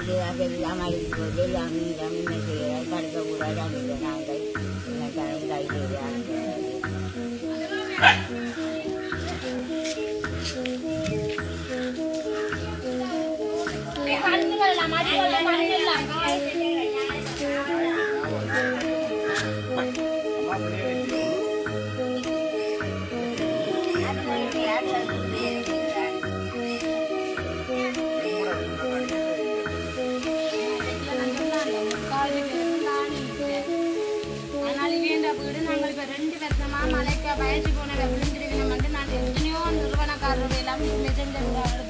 எல்லாம் அழிஞ்சு போது எல்லாம் எல்லாம் என்ன செய்ய தடுக்கக்கூடாது அந்த நாங்கள் எல்லாம் கை செய்கிறாங்க ஆனால் இவேண்ட வீடு நாங்கள் இப்ப ரெண்டு வருஷமா மலைக்கு வயசு போன விழுந்துருக்கணும் வந்து நான் எத்தனையோ நிறுவனக்காரர்கள் எல்லாம் மெசேஜ்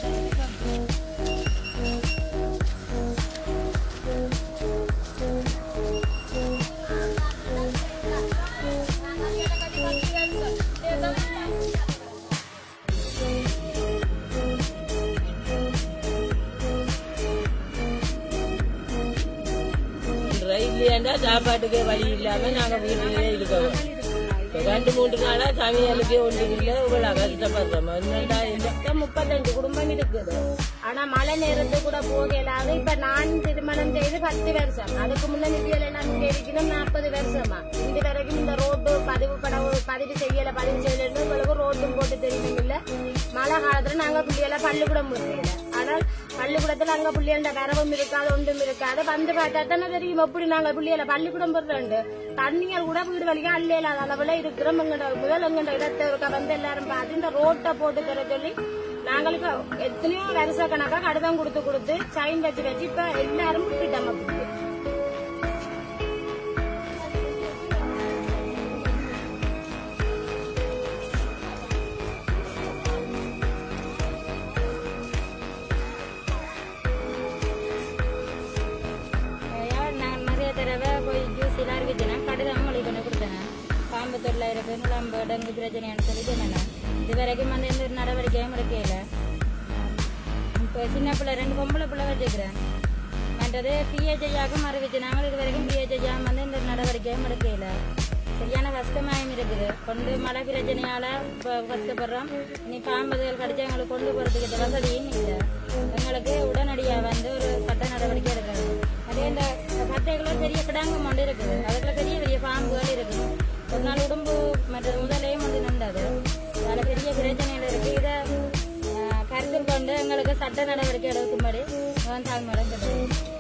இல்லையாண்டா சாப்பாட்டுக்கே வழி இல்லாம நாங்க வீட்டிலேயே இருக்கோம் இப்ப ரெண்டு மூன்று நாளா சமையலுக்கே ஒன்றும் இல்லை இவ்வளவு கஷ்டப்படுறோம் என்னடா இந்த முப்பத்தஞ்சு குடும்பம் இருக்குது ஆனா மழை நேரத்து கூட போகலாது இப்ப நான் திருமணம் செய்து பத்து வருஷம் அதுக்கு முன்ன நிதியில எல்லாம் இங்க இருக்கணும் நாற்பது வருஷமா இது வரைக்கும் இந்த ரோடு பதிவு பட பதிவு செய்யல பதிவு செய்யலன்னு உங்களுக்கு ரோட்டும் போட்டு தெரியணும் இல்ல மழை காலத்துல நாங்க பிள்ளைகளை பள்ளிக்கூடம் முடியல ஆனால் பள்ளிக்கூடத்துல அங்க பிள்ளைகள வரவும் இருக்காது ஒன்றும் இருக்காது வந்து பார்த்தா தானே தெரியும் எப்படி நாங்க பிள்ளைகளை பள்ளிக்கூடம் போடுறோண்டு தண்ணிகள் கூட வீடு வழியா அல்ல இல்லாத அளவுல இருக்கிறோம் எங்கட முதல் எங்கட இடத்தை இருக்க வந்து எல்லாரும் பார்த்து இந்த ரோட்டை போட்டு தர சொல்லி நாங்களுக்கு எத்தனையோ வருஷ கணக்கா கடிதம் கொடுத்து கொடுத்து சைன் வச்சு வச்சு இப்ப எல்லாரும் விட்டுட்டோம் அப்படி நான் நிறைய தடவை போய் ஜூஸ் எல்லாம் இருக்குச்சுன்னா கடிதம் மொழி கொண்டு கொடுத்தேன் பாம்பு தொல்லை இருக்கு நுழம்பு டெங்கு பிரச்சனைன்னு சொல்லிட்டு என்னென்ன இது வரைக்கும் வந்து எந்த ஒரு நடவடிக்கையும் எடுக்கல இப்போ சின்ன பிள்ளை ரெண்டு பொம்பளை பிள்ளை வச்சுக்கிறேன் மற்றது பிஹெச்ஐயாக்கும் அறிவிச்சு நாங்கள் இது வரைக்கும் பிஹெச்ஐயா வந்து இந்த நடவடிக்கையும் எடுக்கல சரியான கஷ்டமாயும் இருக்குது கொண்டு மழை பிரச்சனையால இப்போ கஷ்டப்படுறோம் இனி பாம்புகள் கடிச்சவங்களுக்கு கொண்டு போறதுக்கு இந்த வசதியும் இல்லை எங்களுக்கு உடனடியாக வந்து ஒரு சட்ட நடவடிக்கை எடுக்கணும் அதே இந்த கட்டைகளும் பெரிய கிடாங்கம் கொண்டு இருக்குது அதுக்குள்ள பெரிய பெரிய பாம்புகள் இருக்குது ஒரு நாள் உடம்பு மற்ற முதலையும் வந்து நின்றது அதில் பெரிய பிரச்சனைகள் இருக்கு இதை ஆஹ், கருத்தில் கொண்டு எங்களுக்கு சட்ட நடவடிக்கை எடுக்கும்படி நான் தாழ்மையுடன் கேட்டுக்கிறேன்